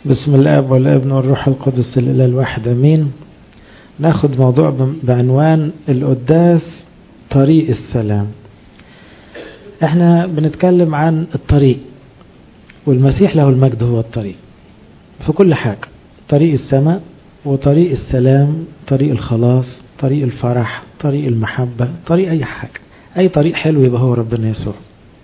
بسم الاب والابن والروح القدس الاله الواحد امين ناخد موضوع بعنوان القداس طريق السلام احنا بنتكلم عن الطريق والمسيح له المجد هو الطريق في كل حاجة طريق السماء وطريق السلام طريق الخلاص طريق الفرح طريق المحبة طريق اي حاجة اي طريق حلو يبقى هو ربنا يسوع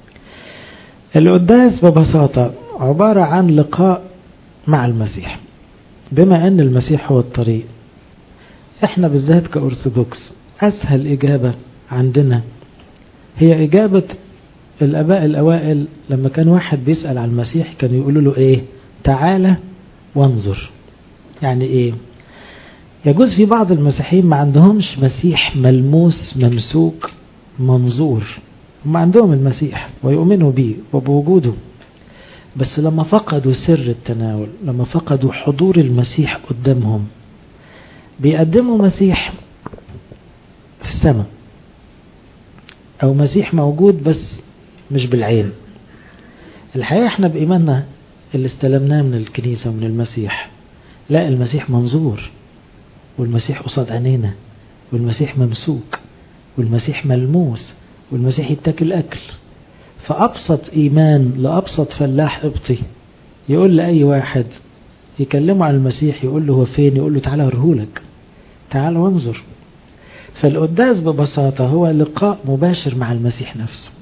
القداس ببساطة عبارة عن لقاء مع المسيح بما ان المسيح هو الطريق احنا بالذات كأرثوذكس اسهل اجابة عندنا هي اجابة الاباء الاوائل لما كان واحد بيسأل على المسيح كانوا يقولوا له ايه تعالى وانظر يعني ايه يجوز في بعض المسيحيين ما عندهمش مسيح ملموس ممسوك منظور هم عندهم المسيح ويؤمنوا به وبوجوده بس لما فقدوا سر التناول لما فقدوا حضور المسيح قدامهم بيقدموا مسيح في السماء او مسيح موجود بس مش بالعين الحقيقة احنا بإيماننا اللي استلمناه من الكنيسة ومن المسيح لا المسيح منظور والمسيح قصاد عينينا والمسيح ممسوك والمسيح ملموس والمسيح يتاكل أكل فأبسط إيمان لأبسط فلاح قبطي يقول لأي واحد يكلمه عن المسيح يقول له هو فين يقول له تعالى أرهولك تعالى وانظر فالقداس ببساطة هو لقاء مباشر مع المسيح نفسه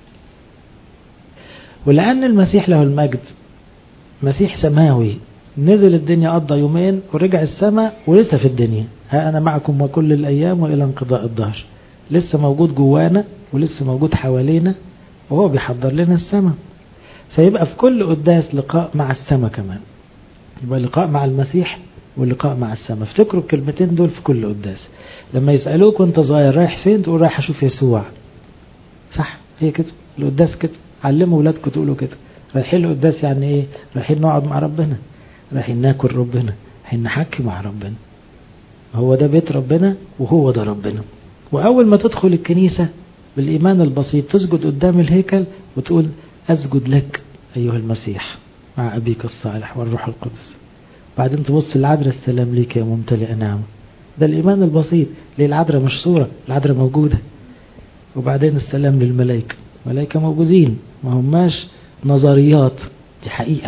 ولأن المسيح له المجد مسيح سماوي نزل الدنيا قضى يومين ورجع السماء ولسه في الدنيا ها أنا معكم وكل الأيام وإلى انقضاء الظهر لسه موجود جوانا ولسه موجود حوالينا وهو بيحضر لنا السماء فيبقى في كل قداس لقاء مع السماء كمان يبقى لقاء مع المسيح ولقاء مع السماء افتكروا الكلمتين دول في كل قداس لما يسألوك وانت صغير رايح فين تقول رايح اشوف يسوع صح هي كده القداس كده علموا ولادكم تقولوا كده رايحين القداس يعني ايه رايحين نقعد مع ربنا رايحين ناكل ربنا رايحين نحكي مع ربنا هو ده بيت ربنا وهو ده ربنا واول ما تدخل الكنيسة بالإيمان البسيط تسجد قدام الهيكل وتقول أسجد لك أيها المسيح مع أبيك الصالح والروح القدس بعدين تبص العذراء السلام ليك يا ممتلئ نعمة ده الإيمان البسيط ليه العذراء مش صورة العذراء موجودة وبعدين السلام للملائكة ملائكة موجودين ما هماش نظريات دي حقيقة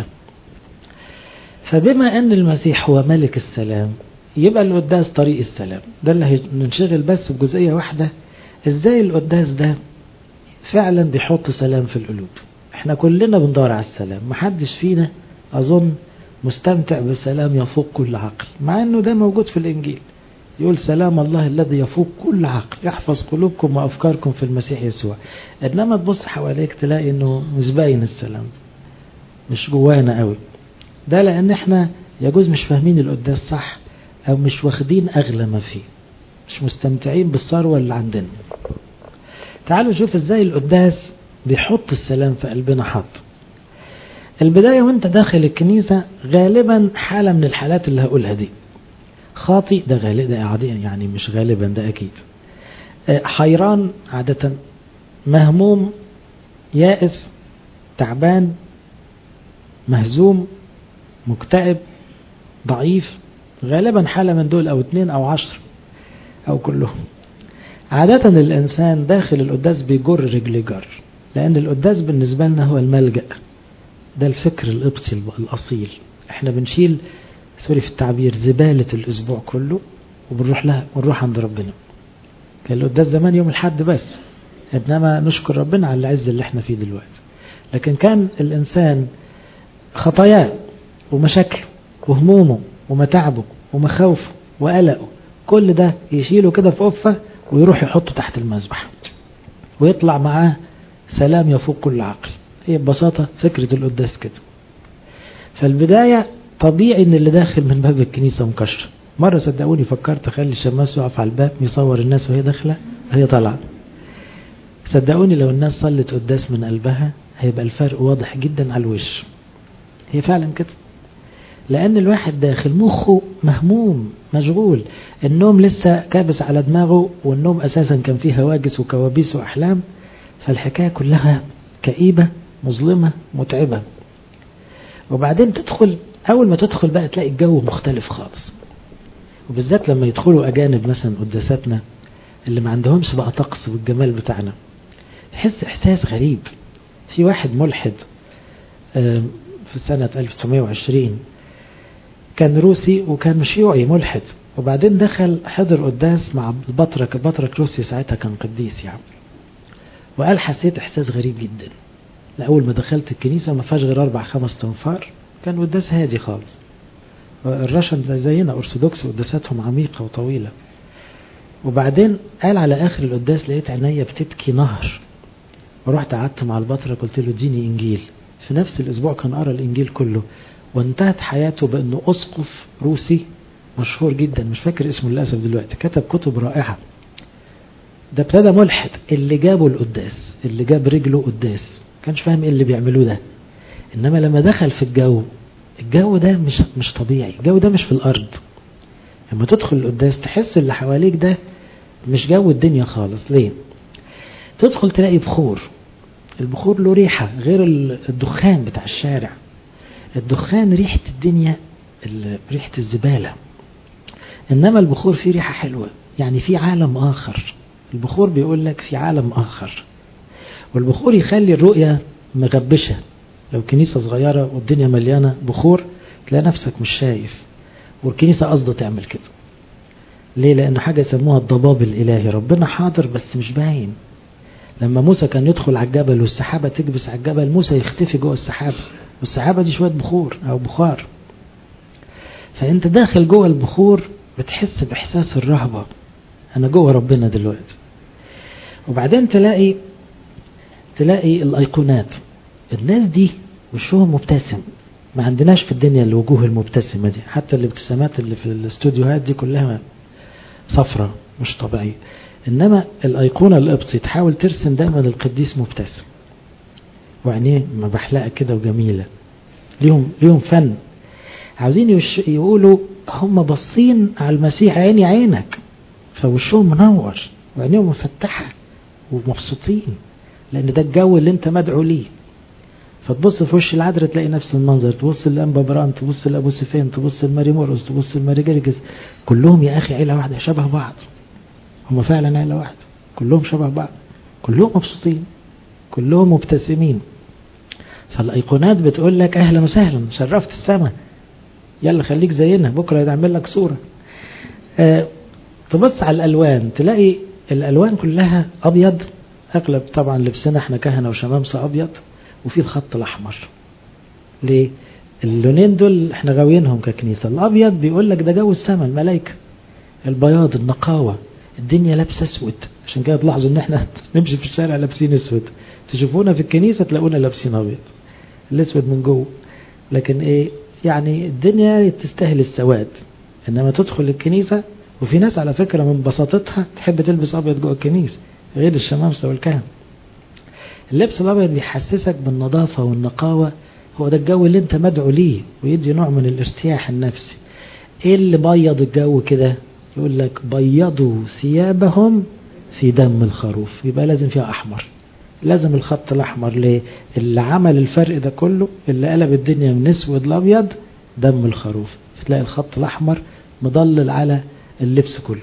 فبما أن المسيح هو ملك السلام يبقى القداس طريق السلام ده اللي هننشغل بس بجزئية واحدة ازاي القداس ده فعلا بيحط سلام في القلوب احنا كلنا بندور على السلام محدش فينا اظن مستمتع بسلام يفوق كل عقل مع انه ده موجود في الانجيل يقول سلام الله الذي يفوق كل عقل يحفظ قلوبكم وافكاركم في المسيح يسوع انما تبص حواليك تلاقي انه مش باين السلام مش جوانا قوي ده لان احنا يجوز مش فاهمين القداس صح او مش واخدين اغلى ما فيه مش مستمتعين بالثروة اللي عندنا تعالوا نشوف ازاي القداس بيحط السلام في قلبنا حط البداية وانت داخل الكنيسة غالبا حالة من الحالات اللي هقولها دي خاطي ده غالبا يعني مش غالبا ده اكيد حيران عادة مهموم يائس تعبان مهزوم مكتئب ضعيف غالبا حالة من دول او اتنين او عشر أو كلهم عادة الإنسان داخل القداس بيجر رجل جر لأن القداس بالنسبة لنا هو الملجأ ده الفكر القبطي الأصيل احنا بنشيل سوري في التعبير زبالة الأسبوع كله وبنروح لها ونروح عند ربنا كان القداس زمان يوم الحد بس إنما نشكر ربنا على العز اللي احنا فيه دلوقتي لكن كان الإنسان خطاياه ومشاكله وهمومه ومتاعبه ومخاوفه وقلقه كل ده يشيله كده في قفة ويروح يحطه تحت المذبح ويطلع معاه سلام يفوق كل عقل هي ببساطة فكرة القداس كده فالبداية طبيعي ان اللي داخل من باب الكنيسة مكشر مرة صدقوني فكرت اخلي الشماس يقف على الباب يصور الناس وهي داخلة وهي طالعة صدقوني لو الناس صلت قداس من قلبها هيبقى الفرق واضح جدا على الوش هي فعلا كده لأن الواحد داخل مخه مهموم مشغول النوم لسه كابس على دماغه والنوم أساسا كان فيه هواجس وكوابيس وأحلام فالحكاية كلها كئيبة مظلمة متعبة وبعدين تدخل أول ما تدخل بقى تلاقي الجو مختلف خالص وبالذات لما يدخلوا أجانب مثلا قداساتنا اللي ما عندهمش بقى طقس والجمال بتاعنا تحس إحساس غريب في واحد ملحد في سنة 1920 كان روسي وكان شيوعي ملحد وبعدين دخل حضر قداس مع البطرك البطرك روسي ساعتها كان قديس يعني وقال حسيت إحساس غريب جدا لأول ما دخلت الكنيسة ما فيهاش غير أربع خمس تنفار كان قداس هادي خالص الرشن زينا أرثوذكس قداساتهم عميقة وطويلة وبعدين قال على آخر القداس لقيت عينيا بتبكي نهر ورحت قعدت مع البطرك قلت له اديني إنجيل في نفس الأسبوع كان قرأ الإنجيل كله وانتهت حياته بأنه أسقف روسي مشهور جدا مش فاكر اسمه للأسف دلوقتي كتب كتب رائعة ده ابتدى ملحد اللي جابه القداس اللي جاب رجله قداس كانش فاهم ايه اللي بيعملوه ده انما لما دخل في الجو الجو ده مش مش طبيعي الجو ده مش في الارض لما تدخل القداس تحس اللي حواليك ده مش جو الدنيا خالص ليه تدخل تلاقي بخور البخور له ريحة غير الدخان بتاع الشارع الدخان ريحة الدنيا ريحة الزبالة إنما البخور فيه ريحة حلوة يعني في عالم آخر البخور بيقول لك في عالم آخر والبخور يخلي الرؤية مغبشة لو كنيسة صغيرة والدنيا مليانة بخور تلاقي نفسك مش شايف والكنيسة قصده تعمل كده ليه لأنه حاجة يسموها الضباب الإلهي ربنا حاضر بس مش باين لما موسى كان يدخل على الجبل والسحابة تكبس على الجبل موسى يختفي جوه السحابة والسحابة دي شوية بخور أو بخار فأنت داخل جوه البخور بتحس بإحساس الرهبة أنا جوه ربنا دلوقتي وبعدين تلاقي تلاقي الأيقونات الناس دي وشهم مبتسم ما عندناش في الدنيا الوجوه المبتسمة دي حتى الابتسامات اللي في الاستوديوهات دي كلها صفرة مش طبيعية إنما الأيقونة القبطي تحاول ترسم دايما القديس مبتسم وعينيه مبحلقة كده وجميلة ليهم ليهم فن عاوزين يقولوا هم باصين على المسيح عيني عينك فوشهم منور وعينيهم مفتحة ومبسوطين لأن ده الجو اللي أنت مدعو ليه فتبص في وش العذراء تلاقي نفس المنظر تبص لأنبا بران تبص لأبو سفين تبص لماري مورس تبص لماري جرجس كلهم يا أخي عيلة واحدة شبه بعض هم فعلا عيلة واحدة كلهم شبه بعض كلهم مبسوطين كلهم مبتسمين فالأيقونات بتقول لك أهلا وسهلا شرفت السماء يلا خليك زينا بكرة نعمل لك صورة أه تبص على الألوان تلاقي الألوان كلها أبيض أغلب طبعا لبسنا احنا كهنة وشمامسة أبيض وفي الخط الأحمر ليه؟ اللونين دول احنا غاويينهم ككنيسة الأبيض بيقول لك ده جو السماء الملائكة البياض النقاوة الدنيا لابسة اسود عشان كده تلاحظوا ان احنا نمشي في الشارع لابسين اسود تشوفونا في الكنيسة تلاقونا لابسين أبيض الاسود من جوه لكن ايه يعني الدنيا تستاهل السواد انما تدخل الكنيسة وفي ناس على فكرة من بساطتها تحب تلبس أبيض جوه الكنيسة غير الشمامسة والكهنة اللبس الأبيض بيحسسك بالنظافة والنقاوة هو ده الجو اللي انت مدعو ليه ويدي نوع من الارتياح النفسي ايه اللي بيض الجو كده يقول لك بيضوا ثيابهم في دم الخروف يبقى لازم فيها أحمر لازم الخط الأحمر ليه اللي عمل الفرق ده كله اللي قلب الدنيا من اسود لأبيض دم الخروف فتلاقي الخط الأحمر مضلل على اللبس كله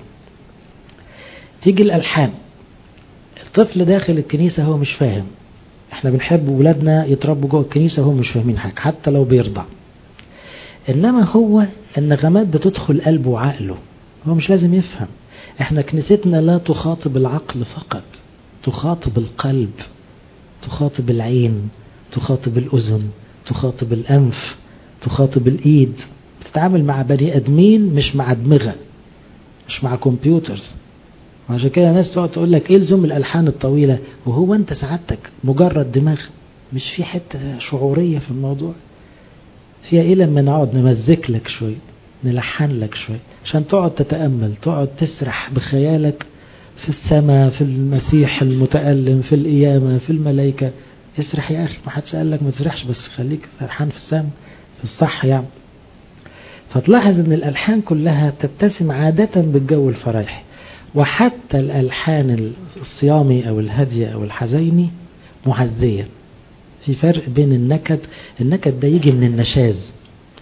تيجي الألحان الطفل داخل الكنيسة هو مش فاهم احنا بنحب ولادنا يتربوا جوه الكنيسة هم مش فاهمين حاجة حتى لو بيرضع انما هو النغمات بتدخل قلبه وعقله هو مش لازم يفهم احنا كنيستنا لا تخاطب العقل فقط تخاطب القلب تخاطب العين تخاطب الأذن تخاطب الأنف تخاطب الإيد بتتعامل مع بني أدمين مش مع أدمغة مش مع كمبيوترز وعشان كده ناس تقعد تقول لك ايه لزوم الالحان الطويله وهو انت سعادتك مجرد دماغ مش في حته شعوريه في الموضوع فيها ايه لما نقعد نمزك لك شويه نلحن لك شويه عشان تقعد تتامل تقعد تسرح بخيالك في السماء في المسيح المتألم في القيامة في الملائكة اسرح يا أخي ما حدش قال لك ما تسرحش بس خليك سرحان في السماء في الصح يعني فتلاحظ ان الألحان كلها تتسم عادة بالجو الفرايحي وحتى الألحان الصيامي أو الهدية أو الحزيني معزية في فرق بين النكد النكد ده يجي من النشاز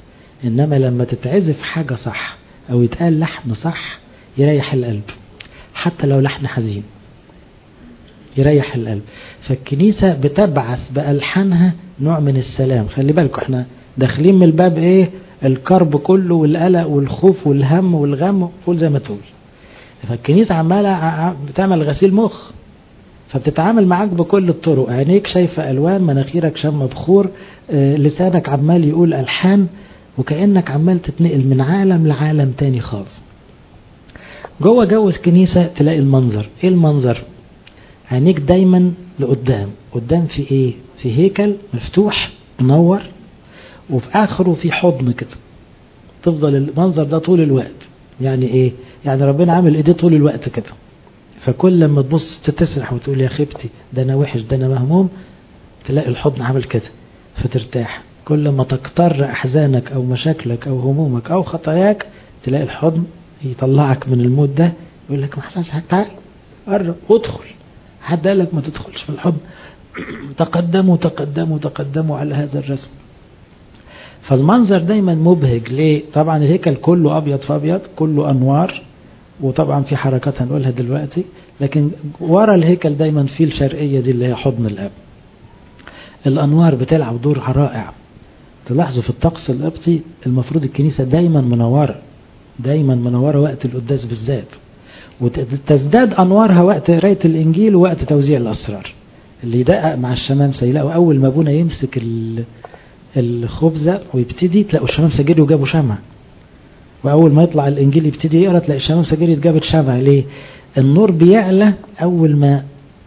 إنما لما تتعزف حاجة صح أو يتقال لحن صح يريح القلب حتى لو لحن حزين يريح القلب فالكنيسة بتبعث بألحانها نوع من السلام خلي بالكم احنا داخلين من الباب ايه الكرب كله والقلق والخوف والهم والغم قول زي ما تقول فالكنيسة عمالة بتعمل غسيل مخ فبتتعامل معاك بكل الطرق عينيك شايفة ألوان مناخيرك شم بخور اه لسانك عمال يقول ألحان وكأنك عمال تتنقل من عالم لعالم تاني خالص جوه جو الكنيسة تلاقي المنظر ايه المنظر عينيك دايما لقدام قدام في ايه في هيكل مفتوح منور وفي اخره في حضن كده تفضل المنظر ده طول الوقت يعني ايه يعني ربنا عامل ايديه طول الوقت كده فكل لما تبص تتسرح وتقول يا خيبتي ده انا وحش ده انا مهموم تلاقي الحضن عامل كده فترتاح كل ما تكتر احزانك او مشاكلك او همومك او خطاياك تلاقي الحضن يطلعك من المود ده يقول لك ما حصلش حاجه تعال قرب وادخل حد قال لك ما تدخلش في الحضن تقدموا تقدموا تقدموا على هذا الرسم فالمنظر دايما مبهج ليه طبعا الهيكل كله ابيض في ابيض كله انوار وطبعا في حركات هنقولها دلوقتي لكن ورا الهيكل دايما في الشرقيه دي اللي هي حضن الاب الانوار بتلعب دور رائع تلاحظوا في الطقس القبطي المفروض الكنيسه دايما منوره دايما منوره وقت القداس بالذات وتزداد انوارها وقت قرايه الانجيل ووقت توزيع الاسرار اللي يدقق مع الشمامسه يلاقوا اول ما ابونا يمسك الخبزه ويبتدي تلاقوا الشمامسه جري وجابوا شمع واول ما يطلع الانجيل يبتدي يقرا تلاقي الشمامسه جري جابت شمع ليه النور بيعلى اول ما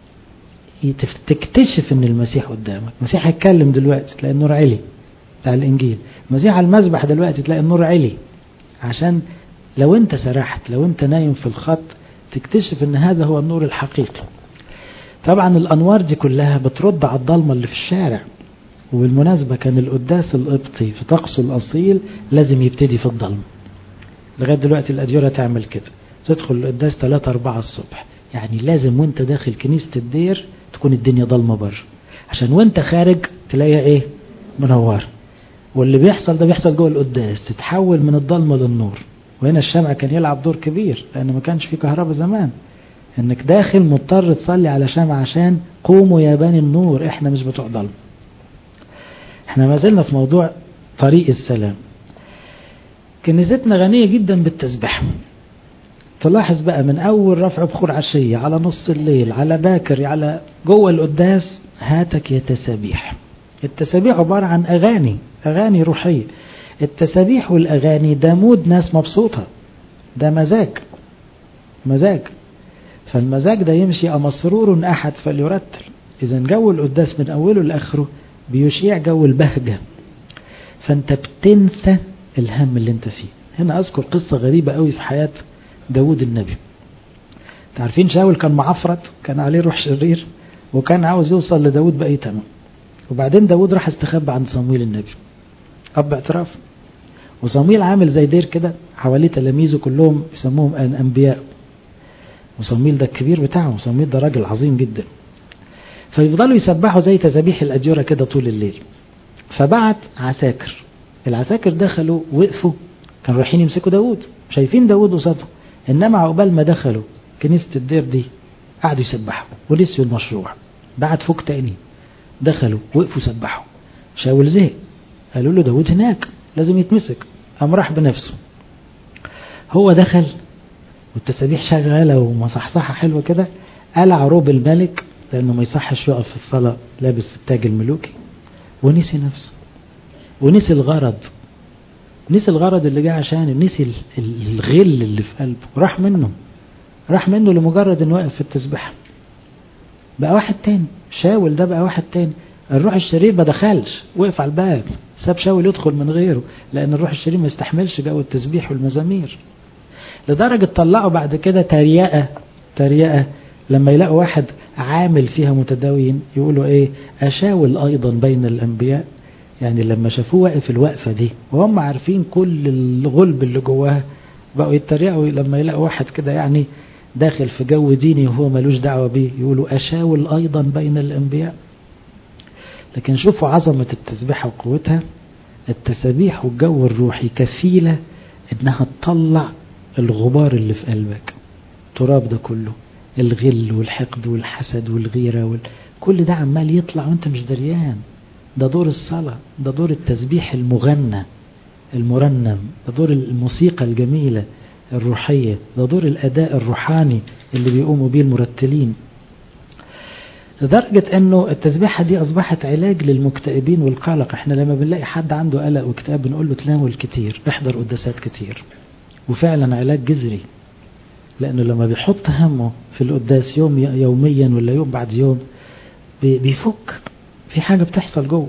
تكتشف ان المسيح قدامك المسيح هيتكلم دلوقتي تلاقي النور علي بتاع الانجيل المسيح على المذبح دلوقتي تلاقي النور علي عشان لو انت سرحت لو انت نايم في الخط تكتشف ان هذا هو النور الحقيقي طبعا الانوار دي كلها بترد على الضلمه اللي في الشارع وبالمناسبة كان القداس القبطي في طقسه الأصيل لازم يبتدي في الضلمة لغاية دلوقتي الأديرة تعمل كده تدخل القداس 3 4 الصبح يعني لازم وانت داخل كنيسة الدير تكون الدنيا ضلمة بره عشان وانت خارج تلاقيها ايه منور واللي بيحصل ده بيحصل جوه القداس تتحول من الضلمة للنور وهنا الشمع كان يلعب دور كبير لأن ما كانش في كهرباء زمان انك داخل مضطر تصلي على شمع عشان قوموا يا بني النور احنا مش بتوع ضلمه احنا ما زلنا في موضوع طريق السلام كنيستنا غنية جدا بالتسبيح تلاحظ بقى من أول رفع بخور عشية على نص الليل على باكر على جوه القداس هاتك يا تسابيح التسابيح عبارة عن أغاني أغاني روحية التسابيح والأغاني ده مود ناس مبسوطة ده مزاج مزاج فالمزاج ده يمشي أمسرور أحد فليرتل إذا جو القداس من أوله لآخره بيشيع جو البهجة فانت بتنسى الهم اللي انت فيه هنا اذكر قصة غريبة قوي في حياة داود النبي تعرفين شاول كان معفرت كان عليه روح شرير وكان عاوز يوصل لداود بأي تمام وبعدين داود راح استخبى عند صمويل النبي أب اعتراف وصمويل عامل زي دير كده حواليه تلاميذه كلهم يسموهم أنبياء وصمويل ده الكبير بتاعهم صمويل ده راجل عظيم جدا فيفضلوا يسبحوا زي تسابيح الأديرة كده طول الليل فبعت عساكر العساكر دخلوا وقفوا كانوا رايحين يمسكوا داود شايفين داود قصادهم إنما عقبال ما دخلوا كنيسة الدير دي قعدوا يسبحوا ونسيوا المشروع بعد فوق تاني دخلوا وقفوا سبحوا شاول زهق قالوا له داود هناك لازم يتمسك قام راح بنفسه هو دخل والتسابيح شغالة ومصحصحة حلوة كده قلع روب الملك لأنه ما يصحش يقف في الصلاة لابس التاج الملوكي ونسي نفسه ونسي الغرض نسي الغرض اللي جه عشانه نسي الغل اللي في قلبه راح منه راح منه لمجرد انه واقف في التسبيح بقى واحد تاني شاول ده بقى واحد تاني الروح الشرير ما دخلش وقف على الباب ساب شاول يدخل من غيره لان الروح الشرير ما يستحملش جو التسبيح والمزامير لدرجة طلعوا بعد كده تريقة تريقة لما يلاقوا واحد عامل فيها متداوين يقولوا ايه أشاول أيضا بين الأنبياء يعني لما شافوه واقف الوقفة دي وهم عارفين كل الغلب اللي جواها بقوا يتريقوا لما يلاقوا واحد كده يعني داخل في جو ديني وهو ملوش دعوة بيه يقولوا أشاول أيضا بين الأنبياء لكن شوفوا عظمة التسبيحة وقوتها التسابيح والجو الروحي كفيلة انها تطلع الغبار اللي في قلبك التراب ده كله الغل والحقد والحسد والغيرة وال... كل ده عمال يطلع وانت مش دريان ده دور الصلاة ده دور التسبيح المغنى المرنم ده دور الموسيقى الجميلة الروحية ده دور الأداء الروحاني اللي بيقوموا بيه المرتلين لدرجة انه التسبيحة دي اصبحت علاج للمكتئبين والقلق احنا لما بنلاقي حد عنده قلق واكتئاب بنقول له تناول كتير احضر قداسات كتير وفعلا علاج جذري لانه لما بيحط همه في القداس يوم يوميا ولا يوم بعد يوم بيفك في حاجة بتحصل جوه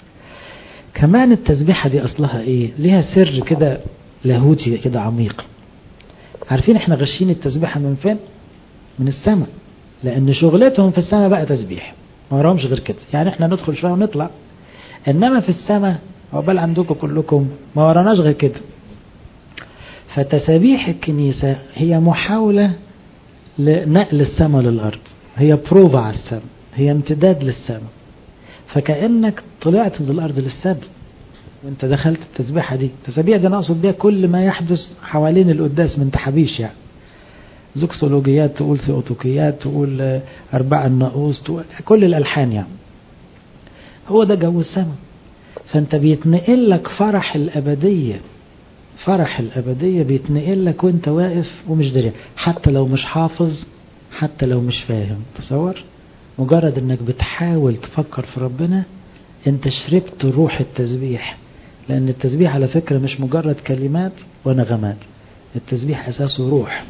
كمان التسبيحة دي اصلها ايه ليها سر كده لاهوتي كده عميق عارفين احنا غشين التسبيحة من فين من السماء لان شغلتهم في السماء بقى تسبيح ما وراهمش غير كده يعني احنا ندخل شويه ونطلع انما في السماء عقبال عندكم كلكم ما وراناش غير كده فتسابيح الكنيسة هي محاولة لنقل السماء للأرض هي بروفا على السماء هي امتداد للسماء فكأنك طلعت من الأرض للسماء وانت دخلت التسبيحة دي التسابيح دي انا اقصد بيها كل ما يحدث حوالين القداس من تحابيش يعني زوكسولوجيات تقول ثيوتوكيات تقول أربع الناقوس تقول كل الألحان يعني هو ده جو السماء فأنت بيتنقل لك فرح الأبدية فرح الأبدية بيتنقل لك وانت واقف ومش دريان حتى لو مش حافظ حتى لو مش فاهم تصور مجرد انك بتحاول تفكر في ربنا انت شربت روح التسبيح لأن التسبيح على فكرة مش مجرد كلمات ونغمات التسبيح أساسه روح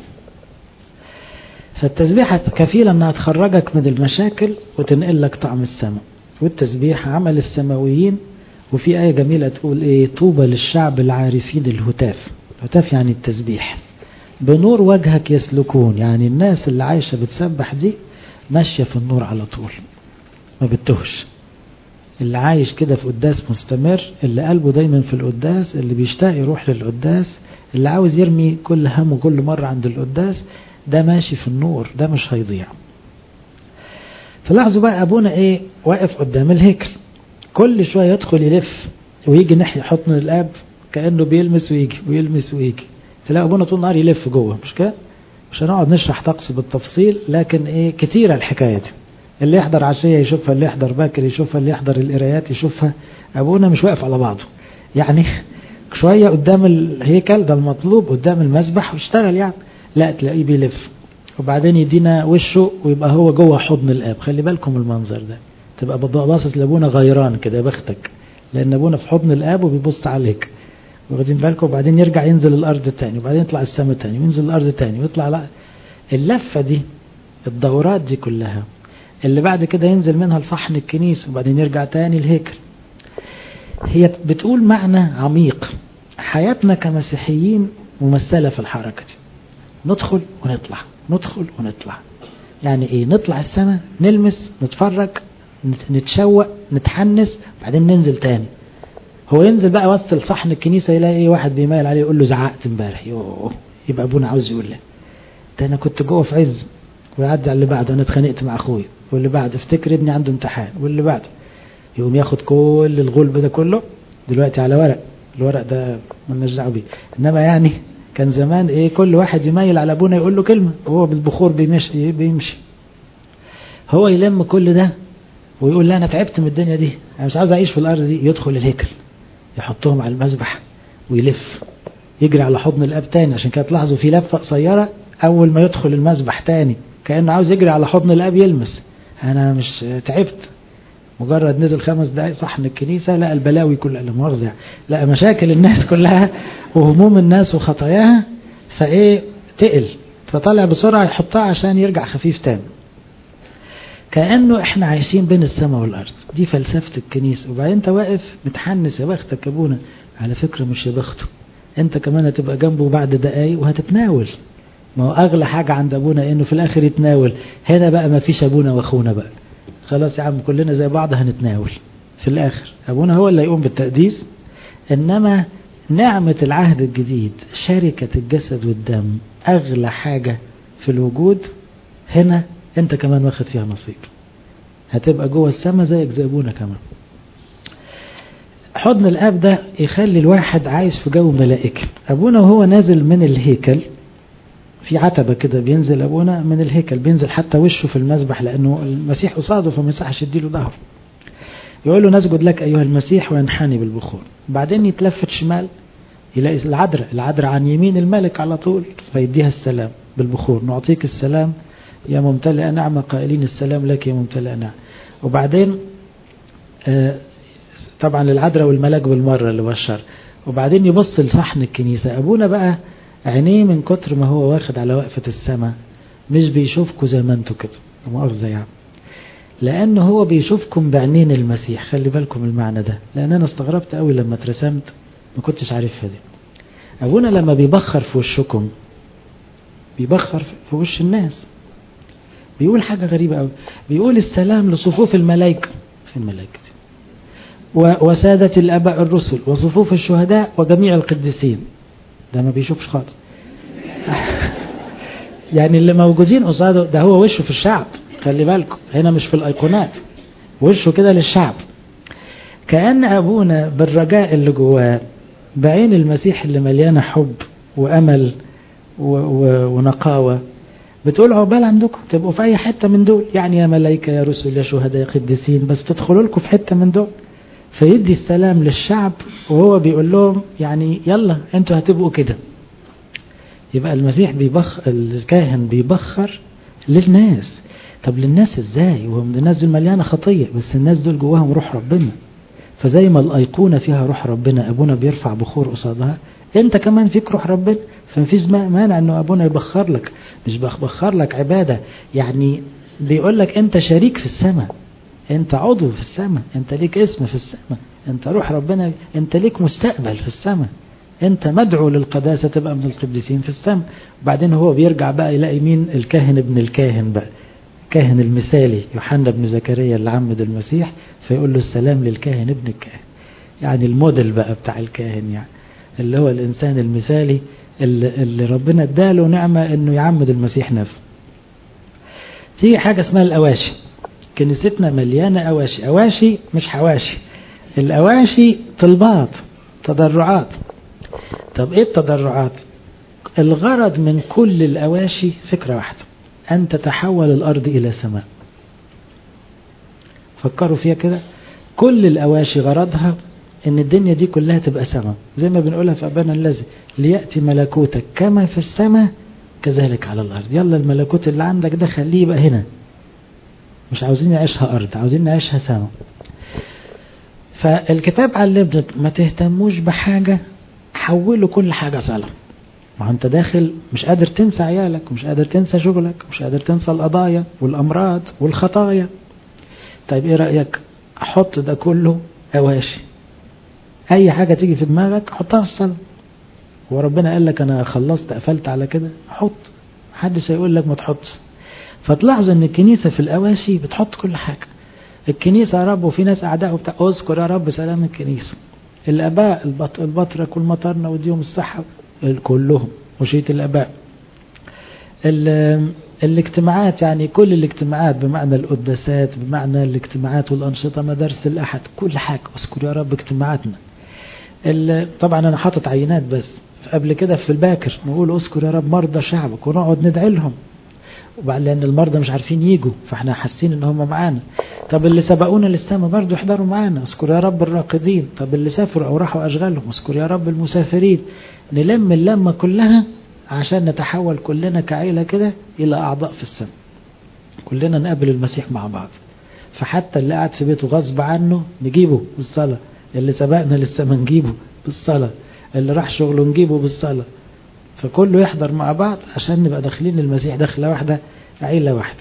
فالتسبيحة كفيلة أنها تخرجك من المشاكل وتنقل لك طعم السماء والتسبيح عمل السماويين وفي آية جميلة تقول إيه طوبى للشعب العارفين الهتاف الهتاف يعني التسبيح بنور وجهك يسلكون يعني الناس اللي عايشة بتسبح دي ماشية في النور على طول ما بتهش اللي عايش كده في قداس مستمر اللي قلبه دايما في القداس اللي بيشتاق يروح للقداس اللي عاوز يرمي كل همه كل مرة عند القداس ده ماشي في النور ده مش هيضيع فلاحظوا بقى ابونا ايه واقف قدام الهيكل كل شوية يدخل يلف ويجي ناحية حضن الاب كأنه بيلمس ويجي ويلمس ويجي تلاقي ابونا طول النهار يلف جوه مش كده مش هنقعد نشرح طقس بالتفصيل لكن ايه كتيرة الحكاية دي اللي يحضر عشية يشوفها اللي يحضر باكر يشوفها اللي يحضر القرايات يشوفها ابونا مش واقف على بعضه يعني شوية قدام الهيكل ده المطلوب قدام المسبح واشتغل يعني لا تلاقيه بيلف وبعدين يدينا وشه ويبقى هو جوه حضن الاب خلي بالكم المنظر ده تبقى باصص لابونا غيران كده يا بختك لان ابونا في حضن الاب وبيبص عليك واخدين بالكم وبعدين يرجع ينزل الارض تاني وبعدين يطلع السماء تاني وينزل الارض تاني ويطلع لا اللفه دي الدورات دي كلها اللي بعد كده ينزل منها لصحن الكنيسه وبعدين يرجع تاني الهيكل هي بتقول معنى عميق حياتنا كمسيحيين ممثله في الحركه دي ندخل ونطلع ندخل ونطلع يعني ايه نطلع السماء نلمس نتفرج نتشوق نتحنس بعدين ننزل تاني هو ينزل بقى وسط صحن الكنيسة يلاقي ايه واحد بيميل عليه يقول له زعقت امبارح يوه يبقى ابونا عاوز يقول له ده انا كنت جوه في عز ويعدي على اللي بعده انا اتخانقت مع اخويا واللي بعده افتكر ابني عنده امتحان واللي بعده يقوم ياخد كل الغلب ده كله دلوقتي على ورق الورق ده مالناش دعوه بيه انما يعني كان زمان ايه كل واحد يميل على ابونا يقول له كلمة وهو بالبخور بيمشي بيمشي هو يلم كل ده ويقول لا انا تعبت من الدنيا دي انا مش عاوز اعيش في الارض دي يدخل الهيكل يحطهم على المذبح ويلف يجري على حضن الاب تاني عشان كده تلاحظوا في لفه قصيره اول ما يدخل المذبح تاني كانه عاوز يجري على حضن الاب يلمس انا مش تعبت مجرد نزل خمس دقايق صحن الكنيسة لقى البلاوي كلها لا مؤاخذة لقى مشاكل الناس كلها وهموم الناس وخطاياها فايه تقل فطلع بسرعة يحطها عشان يرجع خفيف تاني كأنه احنا عايشين بين السماء والأرض دي فلسفة الكنيسة وبعدين انت واقف متحنس يا بختك يا ابونا على فكرة مش يا بخته انت كمان هتبقى جنبه بعد دقايق وهتتناول ما هو اغلى حاجة عند ابونا انه في الاخر يتناول هنا بقى ما فيش ابونا واخونا بقى خلاص يا عم كلنا زي بعض هنتناول في الاخر ابونا هو اللي يقوم بالتقديس انما نعمة العهد الجديد شركة الجسد والدم اغلى حاجة في الوجود هنا انت كمان واخد فيها نصيب هتبقى جوه السماء زيك زي ابونا كمان حضن الاب ده يخلي الواحد عايش في جو ملائكي ابونا وهو نازل من الهيكل في عتبة كده بينزل ابونا من الهيكل بينزل حتى وشه في المسبح لانه المسيح قصاده فما يصحش يديله ظهره يقول له نسجد لك ايها المسيح وينحني بالبخور بعدين يتلفت شمال يلاقي العذراء العذراء عن يمين الملك على طول فيديها السلام بالبخور نعطيك السلام يا ممتلئ نعمة قائلين السلام لك يا ممتلئ نعمة وبعدين آه طبعا العذراء والملاك بالمرة اللي بشر وبعدين يبص لصحن الكنيسة أبونا بقى عينيه من كتر ما هو واخد على وقفة السماء مش بيشوفكم زي ما انتوا كده مؤاخذة يعني لأنه هو بيشوفكم بعينين المسيح خلي بالكم المعنى ده لأن أنا استغربت قوي لما اترسمت ما كنتش عارفها دي أبونا لما بيبخر في وشكم بيبخر في وش الناس بيقول حاجة غريبة قوي بيقول السلام لصفوف الملائكة في الملائكة دي وسادة الأباء الرسل وصفوف الشهداء وجميع القديسين ده ما بيشوفش خالص يعني اللي موجودين قصاده ده هو وشه في الشعب خلي بالكم هنا مش في الأيقونات وشه كده للشعب كأن أبونا بالرجاء اللي جواه بعين المسيح اللي مليانة حب وأمل و و ونقاوة بتقول عقبال عندكم تبقوا في أي حتة من دول يعني يا ملائكة يا رسل يا شهداء يا قديسين بس تدخلوا لكم في حتة من دول فيدي السلام للشعب وهو بيقول لهم يعني يلا انتوا هتبقوا كده يبقى المسيح بيبخ الكاهن بيبخر للناس طب للناس ازاي وهم الناس دول مليانه خطيه بس الناس دول جواهم روح ربنا فزي ما الايقونه فيها روح ربنا ابونا بيرفع بخور قصادها انت كمان فيك روح ربنا فمفيش مانع انه ابونا يبخر لك مش بخر لك عباده يعني بيقول لك انت شريك في السماء انت عضو في السماء انت ليك اسم في السماء انت روح ربنا انت ليك مستقبل في السماء انت مدعو للقداسة تبقى من القديسين في السماء وبعدين هو بيرجع بقى يلاقي مين الكاهن ابن الكاهن بقى كاهن المثالي يوحنا بن زكريا اللي عمد المسيح فيقول له السلام للكاهن ابن الكاهن يعني الموديل بقى بتاع الكاهن يعني اللي هو الانسان المثالي اللي, اللي ربنا اداله نعمة انه يعمد المسيح نفسه في حاجة اسمها الأواشي كنيستنا مليانة أواشي أواشي مش حواشي الأواشي طلبات تضرعات طب إيه التضرعات الغرض من كل الأواشي فكرة واحدة أن تتحول الأرض إلى سماء فكروا فيها كده كل الأواشي غرضها ان الدنيا دي كلها تبقى سماء زي ما بنقولها في أبانا الذي ليأتي ملكوتك كما في السماء كذلك على الأرض يلا الملكوت اللي عندك ده خليه يبقى هنا مش عاوزين نعيشها أرض عاوزين نعيشها سماء فالكتاب علمنا ما تهتموش بحاجة حولوا كل حاجة صلاة ما انت داخل مش قادر تنسى عيالك مش قادر تنسى شغلك مش قادر تنسى القضايا والأمراض والخطايا طيب ايه رأيك حط ده كله أواشي أي حاجة تيجي في دماغك حطها في الصلاة وربنا قال لك أنا خلصت قفلت على كده حط محدش هيقول لك ما تحطش فتلاحظ ان الكنيسة في الأواشي بتحط كل حاجة الكنيسة يا رب وفي ناس أعداء وبتاع اذكر يا رب سلام الكنيسة الآباء البط... البطرك والمطرنة وديهم الصحة كلهم وشية الآباء ال... الاجتماعات يعني كل الاجتماعات بمعنى القداسات بمعنى الاجتماعات والأنشطة مدارس الأحد كل حاجة اذكر يا رب اجتماعاتنا ال... طبعا أنا حاطط عينات بس قبل كده في الباكر نقول اذكر يا رب مرضى شعبك ونقعد ندعي لهم وبعد لان المرضى مش عارفين يجوا فاحنا حاسين ان هم معانا طب اللي سبقونا للسماء برضه يحضروا معانا اذكر يا رب الراقدين طب اللي سافروا او راحوا اشغالهم اذكر يا رب المسافرين نلم اللمه كلها عشان نتحول كلنا كعيله كده الى اعضاء في السماء كلنا نقابل المسيح مع بعض فحتى اللي قاعد في بيته غصب عنه نجيبه بالصلاه اللي سبقنا للسماء نجيبه بالصلاه اللي راح شغله نجيبه بالصلاه فكله يحضر مع بعض عشان نبقى داخلين المسيح داخله واحده عيله واحده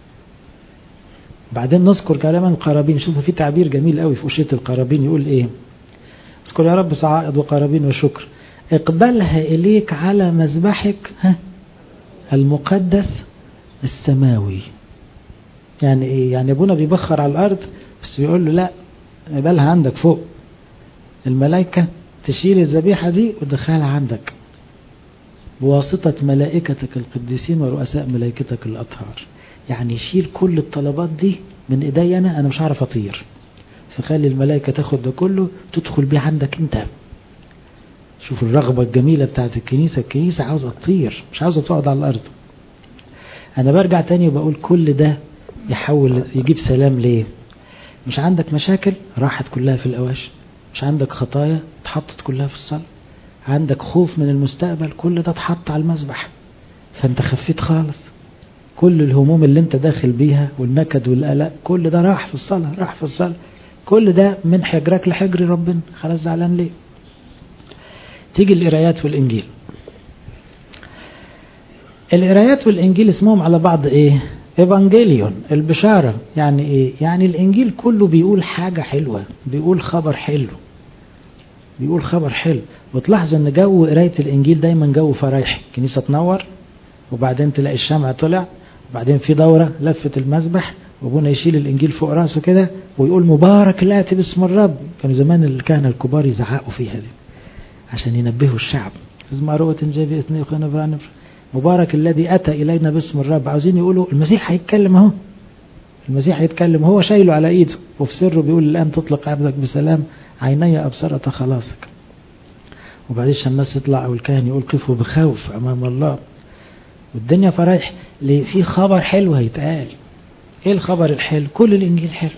بعدين نذكر كلام القرابين شوفوا في تعبير جميل قوي في أشية القرابين يقول ايه اذكر يا رب صعائد وقرابين وشكر اقبلها إليك على مذبحك ها المقدس السماوي يعني ايه يعني ابونا بيبخر على الارض بس بيقول له لا اقبلها عندك فوق الملائكة تشيل الذبيحة دي وتدخلها عندك بواسطة ملائكتك القديسين ورؤساء ملائكتك الأطهار يعني يشيل كل الطلبات دي من ايدي انا انا مش عارف اطير فخلي الملائكة تاخد ده كله تدخل بيه عندك انت شوف الرغبة الجميلة بتاعت الكنيسة الكنيسة عاوزة تطير مش عاوزة تقعد على الأرض أنا برجع تاني وبقول كل ده يحول يجيب سلام ليه مش عندك مشاكل راحت كلها في الأواش مش عندك خطايا اتحطت كلها في الصلاة عندك خوف من المستقبل كل ده اتحط على المسبح فانت خفيت خالص كل الهموم اللي انت داخل بيها والنكد والقلق كل ده راح في الصلاة راح في الصلاة كل ده من حجرك لحجر ربنا خلاص زعلان ليه تيجي القرايات والإنجيل القرايات والإنجيل اسمهم على بعض إيه إيفانجيليون البشارة يعني إيه يعني الإنجيل كله بيقول حاجة حلوة بيقول خبر حلو بيقول خبر حلو وتلاحظ ان جو قراية الإنجيل دايما جو فرايحي كنيسة تنور وبعدين تلاقي الشمع طلع وبعدين في دورة لفت المسبح وابونا يشيل الإنجيل فوق راسه كده ويقول مبارك الآتي باسم الرب كانوا زمان الكهنة الكبار يزعقوا فيها دي عشان ينبهوا الشعب اسمع روة جابي اثنين وخنا مبارك الذي أتى إلينا باسم الرب عاوزين يقولوا المسيح هيتكلم اهو المسيح هيتكلم هو شايله على ايده وفي سره بيقول الآن تطلق عبدك بسلام عيني أبصرت خلاصك وبعدين الناس يطلع أو الكاهن يقول قفوا بخوف أمام الله والدنيا فرايح ليه في خبر حلو هيتقال ايه الخبر الحلو كل الانجيل حلو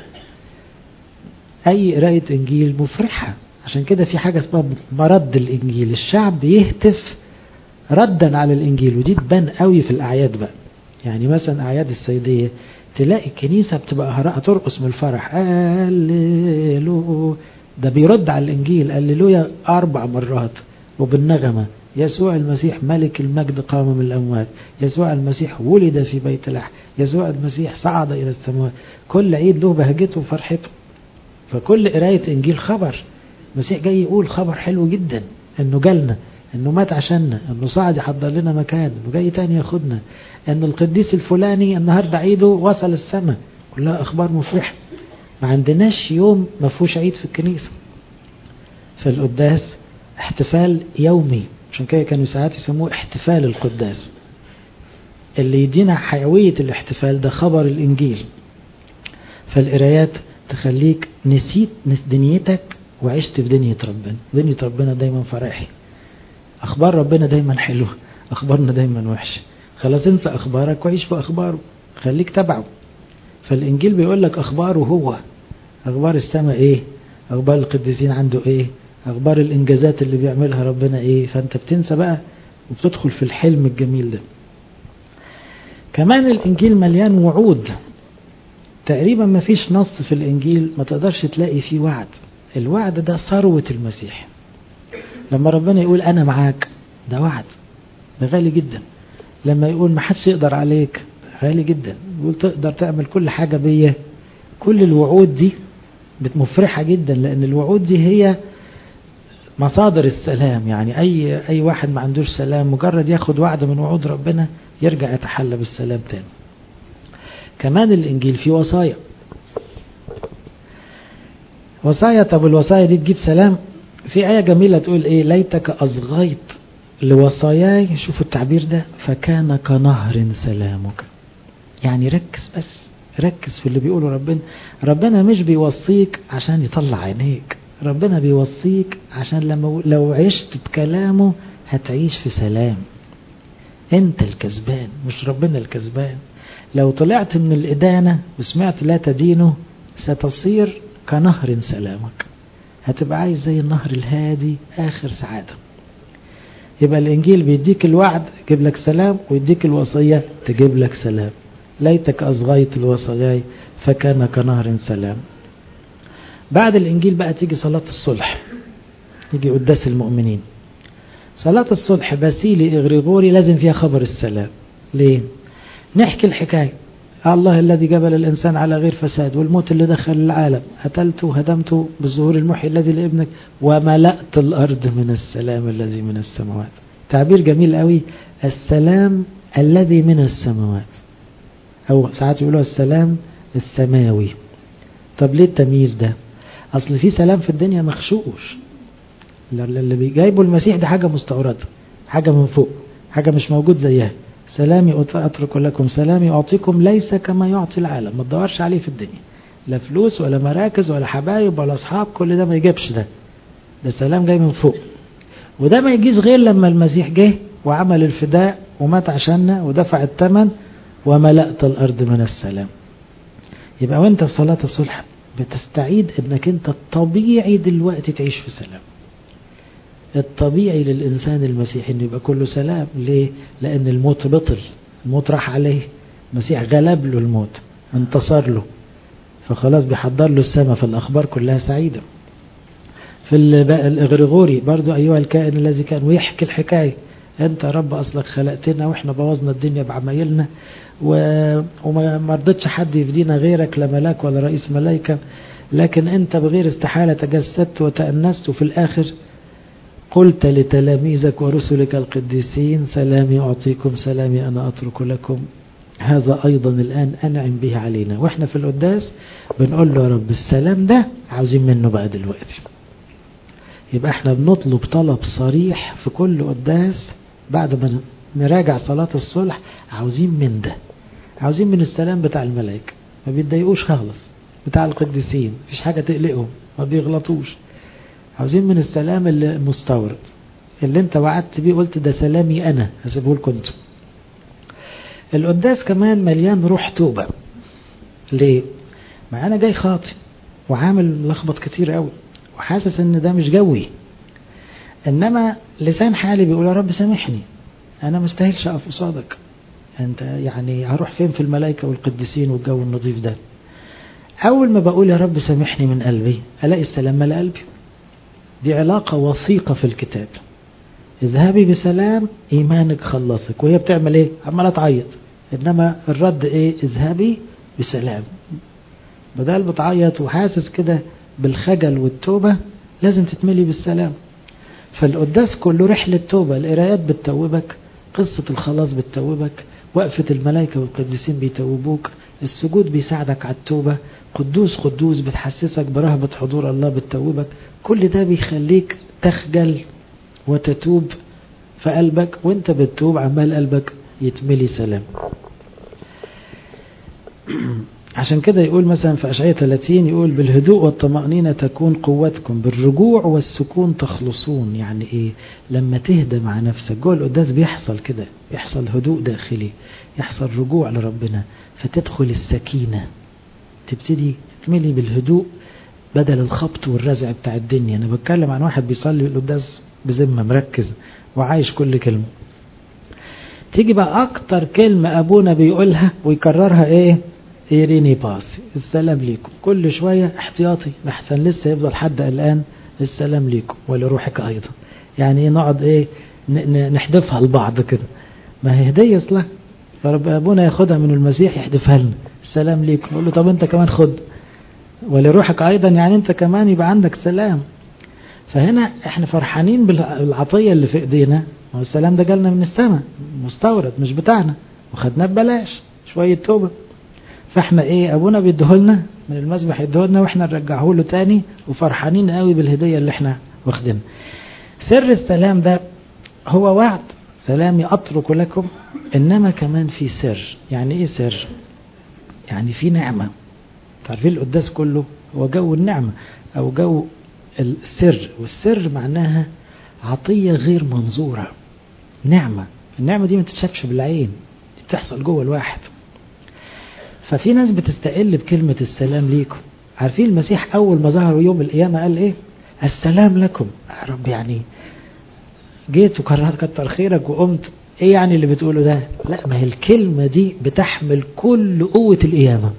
اي قرايه انجيل مفرحه عشان كده في حاجه اسمها مرد الانجيل الشعب يهتف ردا على الانجيل ودي تبان قوي في الاعياد بقى يعني مثلا اعياد السيديه تلاقي الكنيسه بتبقى هترقص من الفرح هللويا ده بيرد على الانجيل هللويا اربع مرات وبالنغمه يسوع المسيح ملك المجد قام من الأموات يسوع المسيح ولد في بيت لحم يسوع المسيح صعد إلى السماوات كل عيد له بهجته وفرحته فكل قراية إنجيل خبر المسيح جاي يقول خبر حلو جدا إنه جالنا إنه مات عشاننا إنه صعد يحضر لنا مكان إنه جاي تاني ياخدنا إن القديس الفلاني النهاردة عيده وصل السماء كلها أخبار مفرحة ما عندناش يوم ما فيهوش عيد في الكنيسة فالقداس احتفال يومي عشان كده كانوا ساعات يسموه احتفال القداس اللي يدينا حيوية الاحتفال ده خبر الإنجيل فالقرايات تخليك نسيت دنيتك وعشت في دنيا ربنا دنيا ربنا دايما فرحي أخبار ربنا دايما حلوة أخبارنا دايما وحشة خلاص انسى أخبارك وعيش في أخباره خليك تبعه فالإنجيل بيقول لك أخباره هو أخبار السماء إيه أخبار القديسين عنده إيه أخبار الإنجازات اللي بيعملها ربنا إيه فأنت بتنسى بقى وبتدخل في الحلم الجميل ده كمان الإنجيل مليان وعود تقريبا ما فيش نص في الإنجيل ما تقدرش تلاقي فيه وعد الوعد ده ثروة المسيح لما ربنا يقول أنا معاك ده وعد ده غالي جدا لما يقول ما حدش يقدر عليك غالي جدا يقول تقدر تعمل كل حاجة بيا كل الوعود دي مفرحة جدا لأن الوعود دي هي مصادر السلام يعني أي أي واحد ما عندوش سلام مجرد ياخد وعد من وعود ربنا يرجع يتحلى بالسلام تاني كمان الإنجيل فيه وصايا وصايا طب الوصايا دي تجيب سلام في آية جميلة تقول إيه ليتك أصغيت لوصاياي شوفوا التعبير ده فكان كنهر سلامك يعني ركز بس ركز في اللي بيقوله ربنا ربنا مش بيوصيك عشان يطلع عينيك ربنا بيوصيك عشان لما لو عشت بكلامه هتعيش في سلام انت الكسبان مش ربنا الكسبان لو طلعت من الإدانة وسمعت لا تدينه ستصير كنهر سلامك هتبقى عايز زي النهر الهادي آخر سعادة يبقى الإنجيل بيديك الوعد يجيب لك سلام ويديك الوصية تجيب لك سلام ليتك أصغيت الوصاياي فكان كنهر سلام بعد الإنجيل بقى تيجي صلاة الصلح يجي قداس المؤمنين صلاة الصلح باسيلي إغريغوري لازم فيها خبر السلام ليه؟ نحكي الحكاية الله الذي جبل الإنسان على غير فساد والموت اللي دخل العالم قتلته وهدمته بالظهور المحيي الذي لابنك وملأت الأرض من السلام الذي من السماوات تعبير جميل قوي السلام الذي من السماوات أو ساعات يقولوا السلام السماوي طب ليه التمييز ده أصل في سلام في الدنيا مخشوش اللي بيجايبوا المسيح ده حاجة مستوردة حاجة من فوق حاجة مش موجود زيها سلامي أترك لكم سلامي أعطيكم ليس كما يعطي العالم ما تدورش عليه في الدنيا لا فلوس ولا مراكز ولا حبايب ولا اصحاب كل ده ما يجيبش ده ده سلام جاي من فوق وده ما يجيش غير لما المسيح جه وعمل الفداء ومات عشاننا ودفع الثمن وملأت الأرض من السلام يبقى وانت في صلاة الصلح بتستعيد انك انت الطبيعي دلوقتي تعيش في سلام الطبيعي للإنسان المسيحي انه يبقى كله سلام ليه؟ لأن الموت بطل الموت راح عليه المسيح غلب له الموت انتصر له فخلاص بيحضر له السماء فالأخبار كلها سعيدة في الإغريغوري برضو أيها الكائن الذي كان ويحكي الحكاية أنت يا رب أصلك خلقتنا وإحنا بوظنا الدنيا بعمايلنا و... وما رضتش حد يفدينا غيرك لا ملاك ولا رئيس ملايكة لكن أنت بغير استحالة تجسدت وتأنست وفي الآخر قلت لتلاميذك ورسلك القديسين سلامي أعطيكم سلامي أنا أترك لكم هذا أيضا الآن أنعم به علينا وإحنا في القداس بنقول له يا رب السلام ده عاوزين منه بقى دلوقتي يبقى احنا بنطلب طلب صريح في كل قداس بعد ما نراجع صلاة الصلح عاوزين من ده عاوزين من السلام بتاع الملائكة ما بيتضايقوش خالص بتاع القديسين مفيش حاجة تقلقهم ما بيغلطوش عاوزين من السلام المستورد اللي انت وعدت بيه قلت ده سلامي انا هسيبه لكم انتم القداس كمان مليان روح توبة ليه ما انا جاي خاطي وعامل ملخبط كتير قوي وحاسس ان ده مش جوي انما لسان حالي بيقول يا رب سامحني انا مستاهلش اقف قصادك انت يعني هروح فين في الملائكة والقديسين والجو النظيف ده اول ما بقول يا رب سامحني من قلبي الاقي السلام مال قلبي دي علاقة وثيقة في الكتاب اذهبي بسلام ايمانك خلصك وهي بتعمل ايه عمالة تعيط انما الرد ايه اذهبي بسلام بدل بتعيط وحاسس كده بالخجل والتوبة لازم تتملي بالسلام فالقداس كله رحلة توبة القرايات بتتوبك قصة الخلاص بتتوبك وقفة الملائكة والقديسين بيتوبوك السجود بيساعدك على التوبة قدوس قدوس بتحسسك برهبة حضور الله بتتوبك كل ده بيخليك تخجل وتتوب في قلبك وانت بتتوب عمال قلبك يتملي سلام عشان كده يقول مثلا في أشعية 30 يقول بالهدوء والطمأنينة تكون قوتكم بالرجوع والسكون تخلصون يعني إيه لما تهدى مع نفسك جوه القداس بيحصل كده يحصل هدوء داخلي يحصل رجوع لربنا فتدخل السكينة تبتدي تملي بالهدوء بدل الخبط والرزع بتاع الدنيا أنا بتكلم عن واحد بيصلي القداس بذمة مركز وعايش كل كلمة تيجي بقى أكتر كلمة أبونا بيقولها ويكررها إيه إيريني باسي السلام ليكم كل شوية احتياطي لحسن لسه يفضل حد الآن السلام ليكم ولروحك أيضا يعني ايه نقعد ايه نحدفها لبعض كده ما هي هدية اصلا فرب أبونا ياخدها من المسيح يحدفها لنا السلام ليكم نقول له طب انت كمان خد ولروحك أيضا يعني انت كمان يبقى عندك سلام فهنا احنا فرحانين بالعطية اللي في ايدينا ما هو السلام ده جالنا من السماء مستورد مش بتاعنا وخدناه ببلاش شوية توبة فاحنا ايه ابونا بيديهولنا من المسبح يديهولنا واحنا نرجعه له تاني وفرحانين قوي بالهدية اللي احنا واخدينها سر السلام ده هو وعد سلامي اترك لكم انما كمان في سر يعني ايه سر يعني في نعمة تعرفين القداس كله هو جو النعمة او جو السر والسر معناها عطية غير منظورة نعمة النعمة دي ما تتشافش بالعين دي بتحصل جوه الواحد ففي ناس بتستقل بكلمة السلام ليكم عارفين المسيح أول ما ظهر يوم القيامة قال إيه السلام لكم يا رب يعني جيت وكتر خيرك وقمت إيه يعني اللي بتقوله ده لا ما هي الكلمة دي بتحمل كل قوة القيامة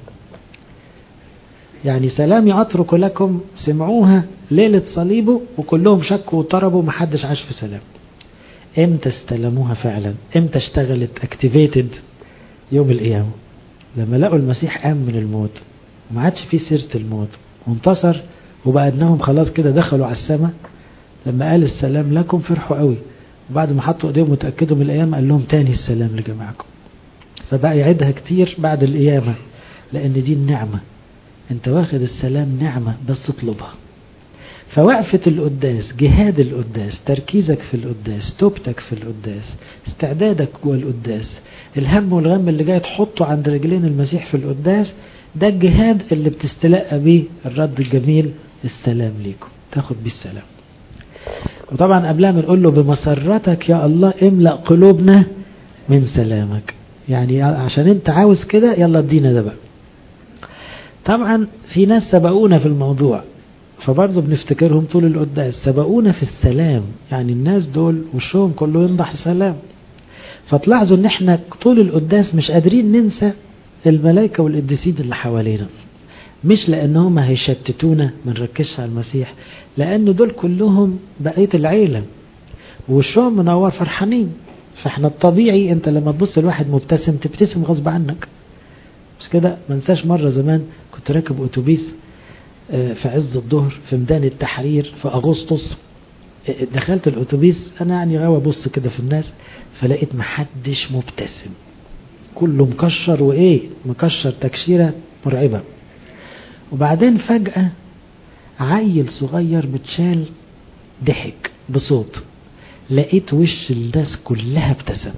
يعني سلامي أترك لكم سمعوها ليلة صليبه وكلهم شكوا وطربوا محدش عاش في سلام امتى استلموها فعلا امتى اشتغلت اكتيفيتد يوم القيامة لما لقوا المسيح قام من الموت وما عادش فيه سيرة الموت وانتصر وبقى انهم خلاص كده دخلوا على السماء لما قال السلام لكم فرحوا قوي وبعد ما حطوا ايديهم وتأكدوا من القيامة قال لهم تاني السلام لجماعكم فبقى يعيدها كتير بعد القيامة لان دي النعمة انت واخد السلام نعمة بس اطلبها فوقفة القداس جهاد القداس تركيزك في القداس توبتك في القداس استعدادك جوه القداس الهم والغم اللي جاي تحطه عند رجلين المسيح في القداس ده الجهاد اللي بتستلقى بيه الرد الجميل السلام ليكم تاخد بيه السلام وطبعا قبلها بنقول له بمسرتك يا الله املأ قلوبنا من سلامك يعني عشان انت عاوز كده يلا ادينا ده بقى طبعا في ناس سبقونا في الموضوع فبرضه بنفتكرهم طول القداس سبقونا في السلام يعني الناس دول وشهم كله ينضح سلام فتلاحظوا ان احنا طول القداس مش قادرين ننسى الملائكة والقديسين اللي حوالينا مش لانهم هيشتتونا ما نركزش على المسيح لان دول كلهم بقية العيلة وشهم منور فرحانين فاحنا الطبيعي انت لما تبص لواحد مبتسم تبتسم غصب عنك مش كده ما انساش مرة زمان كنت راكب اتوبيس في عز الظهر في ميدان التحرير في اغسطس دخلت الاتوبيس انا يعني غاوي ابص كده في الناس فلقيت محدش مبتسم كله مكشر وايه مكشر تكشيره مرعبه وبعدين فجاه عيل صغير متشال ضحك بصوت لقيت وش الناس كلها ابتسم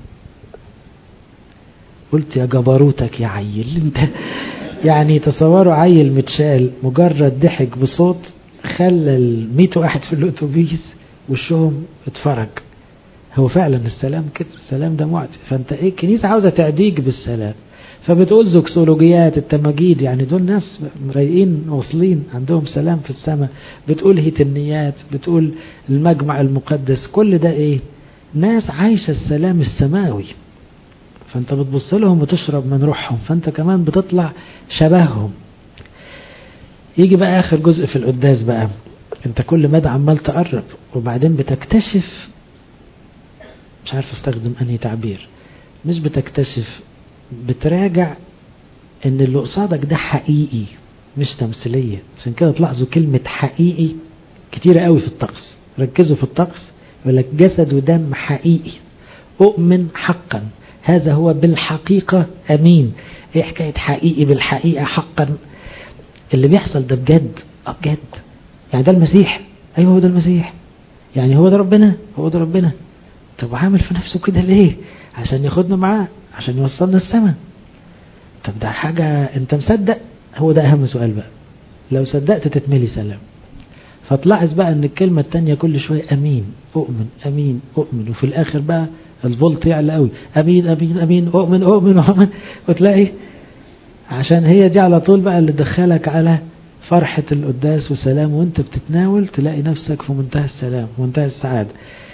قلت يا جبروتك يا عيل انت يعني تصوروا عيل متشال مجرد ضحك بصوت خلى الميت واحد في الاتوبيس وشهم اتفرج هو فعلا السلام كده السلام ده معدي فانت ايه الكنيسه عاوزه تعديك بالسلام فبتقول زوكسولوجيات التماجيد يعني دول ناس رايقين واصلين عندهم سلام في السماء بتقول هيتنيات بتقول المجمع المقدس كل ده ايه ناس عايشه السلام السماوي فانت بتبص لهم وتشرب من روحهم فانت كمان بتطلع شبههم يجي بقى اخر جزء في القداس بقى انت كل مدى عمال تقرب وبعدين بتكتشف مش عارف استخدم انهي تعبير مش بتكتشف بتراجع ان اللي قصادك ده حقيقي مش تمثيلية عشان كده تلاحظوا كلمة حقيقي كتيرة قوي في الطقس ركزوا في الطقس يقول لك جسد ودم حقيقي أؤمن حقا هذا هو بالحقيقة أمين ايه حكاية حقيقي بالحقيقة حقا اللي بيحصل ده بجد اه بجد يعني ده المسيح ايوه هو ده المسيح يعني هو ده ربنا هو ده ربنا طب عامل في نفسه كده ليه عشان ياخدنا معاه عشان يوصلنا السماء طب ده حاجة انت مصدق هو ده اهم سؤال بقى لو صدقت تتملي سلام فتلاحظ بقى ان الكلمة التانية كل شوية امين اؤمن امين اؤمن وفي الاخر بقى الفولت يعلى قوي امين امين امين اؤمن اؤمن اؤمن وتلاقي عشان هي دي على طول بقى اللي دخلك على فرحة القداس وسلام وانت بتتناول تلاقي نفسك في منتهى السلام ومنتهى السعادة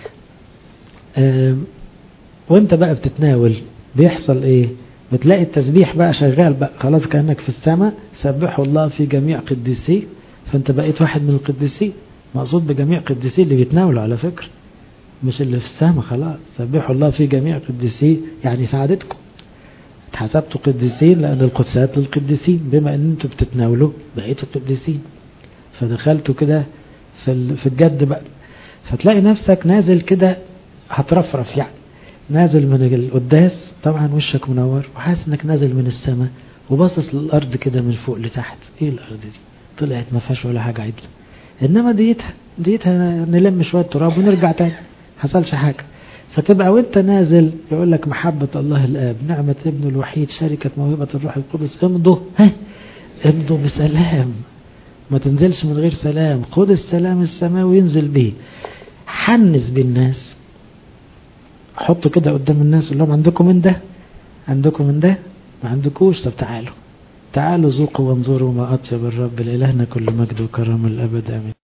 وانت بقى بتتناول بيحصل ايه بتلاقي التسبيح بقى شغال بقى خلاص كأنك في السماء سبحوا الله في جميع قديسيه فانت بقيت واحد من القديسين مقصود بجميع قديسيه اللي بيتناولوا على فكرة مش اللي في السماء خلاص سبحوا الله في جميع قديسيه يعني سعادتكم اتحسبتوا قديسين لأن القدسات للقديسين بما ان انتوا بتتناولوا بقيتوا قديسين فدخلتوا كده في في الجد بقى فتلاقي نفسك نازل كده هترفرف يعني نازل من القداس طبعا وشك منور وحاسس انك نازل من السماء وباصص للارض كده من فوق لتحت ايه الارض دي طلعت ما فيهاش ولا حاجه عدله انما ديتها ديتها نلم شويه تراب ونرجع تاني حصلش حاجه فتبقى وانت نازل يقول لك محبة الله الآب نعمة ابنه الوحيد شركة موهبة الروح القدس امضوا ها امضوا بسلام ما تنزلش من غير سلام خد السلام السماوي ينزل به حنس بالناس حطوا كده قدام الناس قول لهم عندكم من ده عندكم من ده ما عندكوش طب تعالوا تعالوا ذوقوا وانظروا ما أطيب الرب لإلهنا كل مجد وكرم الأبد آمين